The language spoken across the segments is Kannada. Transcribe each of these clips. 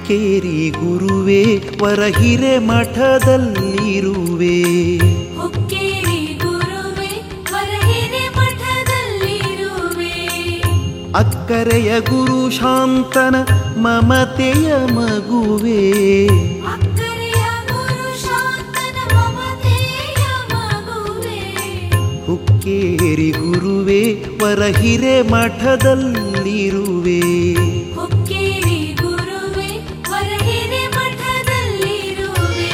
ಹುಕ್ಕೇರಿ ಗುರುವೇ ವರಹಿರೆ ಮಠದಲ್ಲಿರುವೆ ಹುಕ್ಕೇರಿ ಗುರುವೆ ಹೊರಹಿರೆ ಮಠದಲ್ಲಿರುವೆ ಅಕ್ಕರೆಯ ಗುರು ಶಾಂತನ ಮಮತೆಯ ಮಗುವೆ ಅಕ್ಕರೆಯ ಗುರು ಶಾಂತನ ಮಮತೆಯ ಮಗುವೆ ಹುಕ್ಕೇರಿ ಗುರುವೇ ವರಹಿರೆ ಮಠದಲ್ಲಿರುವೆ ಹುಕ್ಕೇರಿ ಗುರುವೆ ಹೊರಹಿರೆ ಮಠದಲ್ಲಿರುವೆ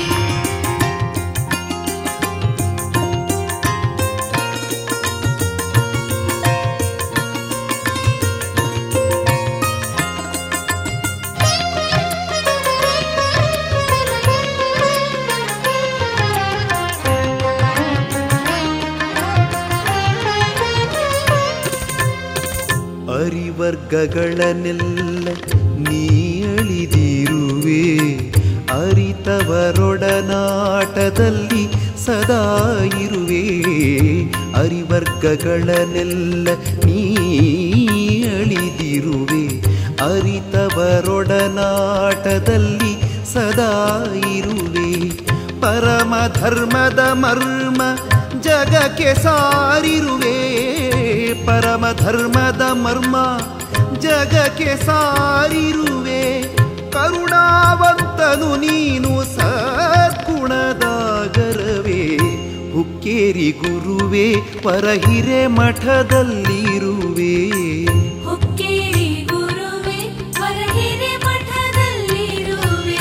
ಅರಿವರ್ಗಗಳನ್ನೆಲ್ಲ ನೀ ಅಳಿದಿರುವೆ ಅರಿತವರೊಡನಾಟದಲ್ಲಿ ಸದಾ ಇರುವೆ ಅರಿವರ್ಗಗಳನ್ನೆಲ್ಲ ನೀ ಅಳಿದಿರುವೆ ಅರಿತವರೊಡನಾಟದಲ್ಲಿ ಸದಾ ಇರುವೆ ಪರಮ ಧರ್ಮದ ಮರ್ಮ ಜಗಕ್ಕೆ ಸಾರಿರುವೆ ಪರಮ ಧರ್ಮದ ಮರ್ಮ ಜಗಕ್ಕೆ ಸಾರಿರುವೆ ಕರುಣಾವಂತನು ನೀನು ಸದ್ಗುಣದಾಗರವೇ ಹುಕ್ಕೇರಿ ಗುರುವೇ ಪರಹಿರೆ ಮಠದಲ್ಲಿರುವೆ ಹುಕ್ಕೇರಿ ಗುರುವೆ ಹೊರಹಿರೆ ಮಠದಲ್ಲಿರುವೆ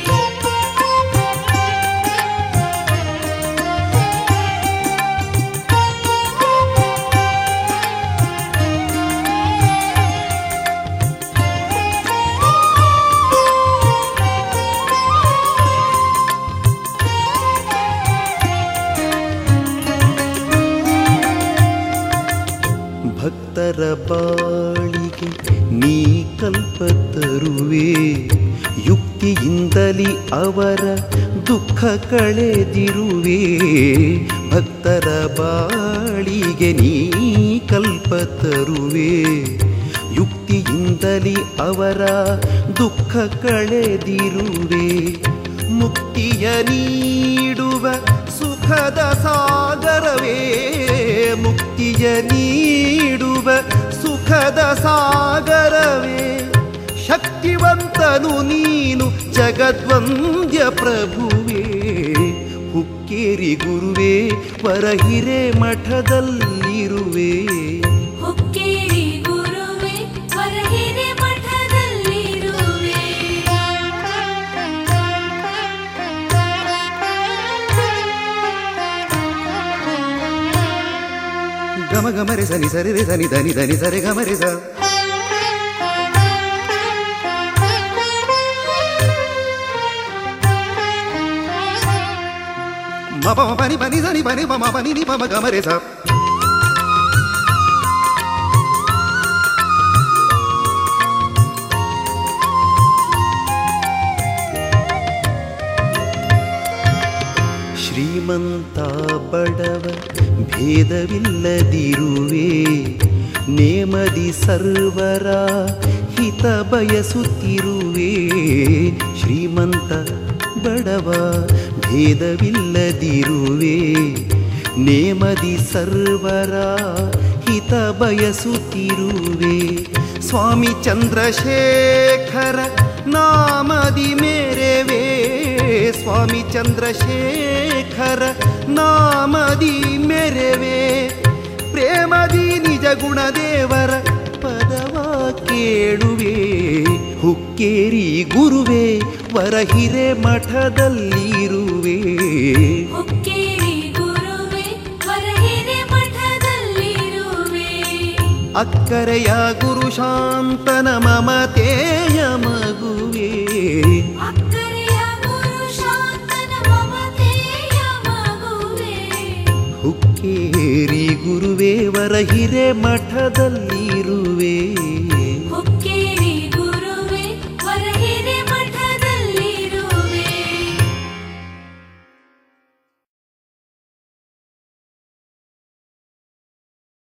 ಭಕ್ತರ ಬಾಳಿಗೆ ನೀ ಕಲ್ಪತರುವೆ ಯುಕ್ತಿಯಿಂದಲಿ ಅವರ ದುಃಖ ಕಳೆದಿರುವೆ ಭಕ್ತರ ಬಾಳಿಗೆ ನೀ ಕಲ್ಪತರುವೆ ಯುಕ್ತಿಯಿಂದಲಿ ಅವರ ದುಃಖ ಕಳೆದಿರುವೆ ಮುಕ್ತಿಯ ನೀಡುವ ಸುಖದ ಸಾಗರವೇ ಮುಕ್ತಿಯ ನೀಡುವ ಸುಖದ ಸಾಗರವೇ ಶಕ್ತಿವಂತನು ನೀನು ಜಗದ್ವಂದ್ಯ ಪ್ರಭುವೇ ಹುಕ್ಕೇರಿ ಗುರುವೇ ವರಹಿರೆ ಮಠದಲ್ಲಿರುವೆ ಹುಕ್ಕೇರಿ ಗುರುವೆ ಹೊರಹಿರೆ ಮಠದಲ್ಲಿರುವೆ ಗಮ ಗಮರೆ ಸನಿ ಸರಿ ರೆ ಸನಿ ಧನಿ ಧನಿ ಸರಿ ಗಮರೆ ಸ ಮ ಪ ಮ ಪನಿ ಪನಿ ಸನಿ ಪನಿ ಪ ಮ ಪನಿ ನಿ ಪ ಮ ಗಮರೆ ಸ ಶ್ರೀಮಂತ ಬಡವ ಭೇದವಿಲ್ಲದಿರುವೆ ನೇಮದಿ ಸರ್ವರ ಹಿತ ಬಯಸುತ್ತಿರುವೆ ಶ್ರೀಮಂತ ಬಡವ ಭೇದವಿಲ್ಲದಿರುವೆ ನೇಮದಿ ಸರ್ವರ ಹಿತ ಬಯಸುತ್ತಿರುವೆ ಸ್ವಾಮಿ ಚಂದ್ರಶೇಖರ ನಾಮದಿ ಮೇರೆವೆ ಸ್ವಾಮಿ ಚಂದ್ರಶೇಖರ ನಾಮದಿ ಮೆರೆವೆ ಪ್ರೇಮದಿ ನಿಜ ಗುಣದೇವರ ಪದವ ಕೇಳುವೆ ಹುಕ್ಕೇರಿ ಗುರುವೆ ವರಹಿರೆ ಮಠದಲ್ಲಿರುವೆ ಹುಕ್ಕೇರಿ ಗುರುವೆ ಹೊರಹಿರೆ ಮಠದಲ್ಲಿರುವೆ ಅಕ್ಕರೆಯ ಗುರು ಶಾಂತನ ಮಮತೆಯ ಮಗುವೆ ಅಕ್ಕರೆಯ ಗುರು ಶಾಂತನ ಮಮತೆಯ ಮಗುವೆ ಹುಕ್ಕೇರಿ ಗುರುವೇ ವರಹಿರೆ ಮಠದಲ್ಲಿರುವೆ